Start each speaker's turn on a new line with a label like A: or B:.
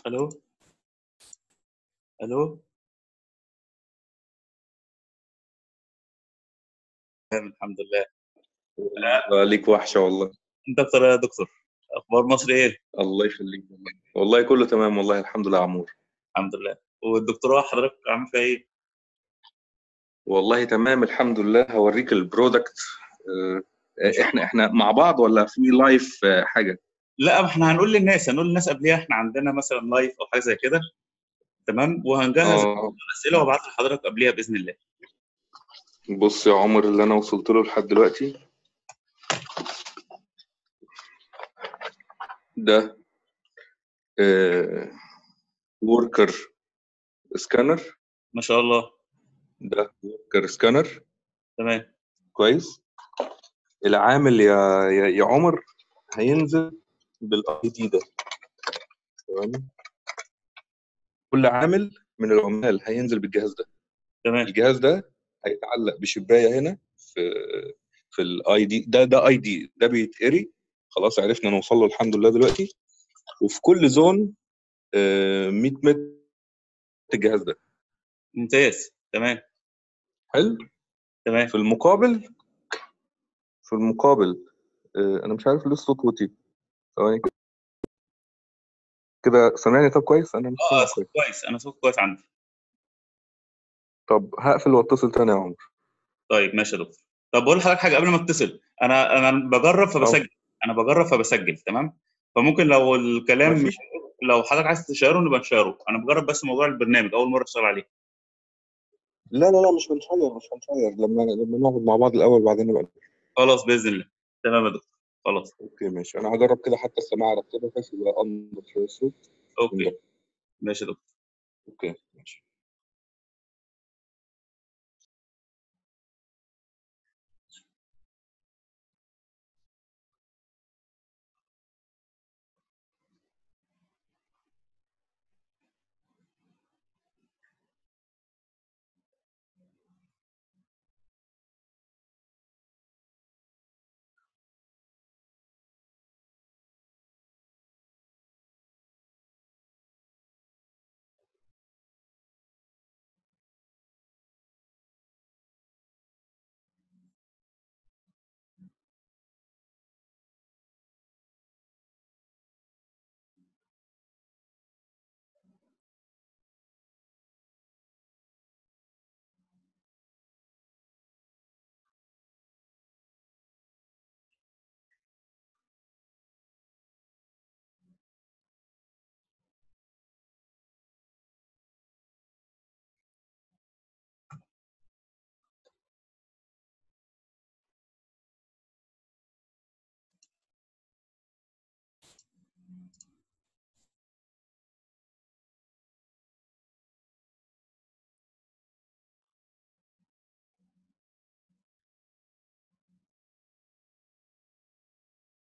A: الو الو تمام الحمد لله
B: والله ليك وحشه والله
A: انت اكتر يا دكتور اخبار مصر ايه
B: الله يخليك والله والله كله تمام والله الحمد لله يا عمور
A: الحمد لله والدكتوراه حضرتك عامل فيها ايه
B: والله تمام الحمد لله هوريك البرودكت آه، احنا احنا مع بعض ولا في لايف آه، حاجه
A: لا ما احنا هنقول للناس هنقول للناس قبليها احنا عندنا مثلا لايف او حاجه زي كده تمام وهنجهز
B: اه
A: الاسئله وابعت لحضرتك قبليها باذن الله
B: بص يا عمر اللي انا وصلت له لحد دلوقتي ده وركر سكانر
A: ما شاء الله
B: ده وركر سكانر
A: تمام
B: كويس العامل يا يا, يا عمر هينزل بالاي دي ده تمام كل عامل من العمال هينزل بالجهاز ده
A: تمام
B: الجهاز ده هيتعلق بشبايه هنا في في الاي دي ده ده اي دي ده بيتقري خلاص عرفنا نوصل له الحمد لله دلوقتي وفي كل زون آه، 100 متر الجهاز ده
A: ممتاز تمام
B: حلو
A: تمام
B: في المقابل في المقابل آه، انا مش عارف ليه الصوت وطي ثواني كده. كده سامعني طب كويس انا مش
A: اه
B: سامع
A: صوت
B: كويس
A: كويس انا صوت كويس عندي
B: طب هقفل واتصل تاني يا عمر
A: طيب ماشي يا دكتور طب بقول لحضرتك حاجه قبل ما اتصل انا انا بجرب فبسجل انا بجرب فبسجل تمام فممكن لو الكلام
B: ماشي.
A: مش لو حضرتك عايز تشيره نبقى نشيره انا بجرب بس موضوع البرنامج اول مره اشتغل عليه
B: لا لا لا مش بنشير مش هنشير لما لما نقعد مع بعض الاول بعدين نبقى
A: خلاص باذن الله تمام يا دكتور خلاص
B: اوكي ماشي انا هجرب كده حتى السماعه اركبها بحيث يبقى انضف شويه الصوت
A: اوكي ماشي يا دكتور
B: اوكي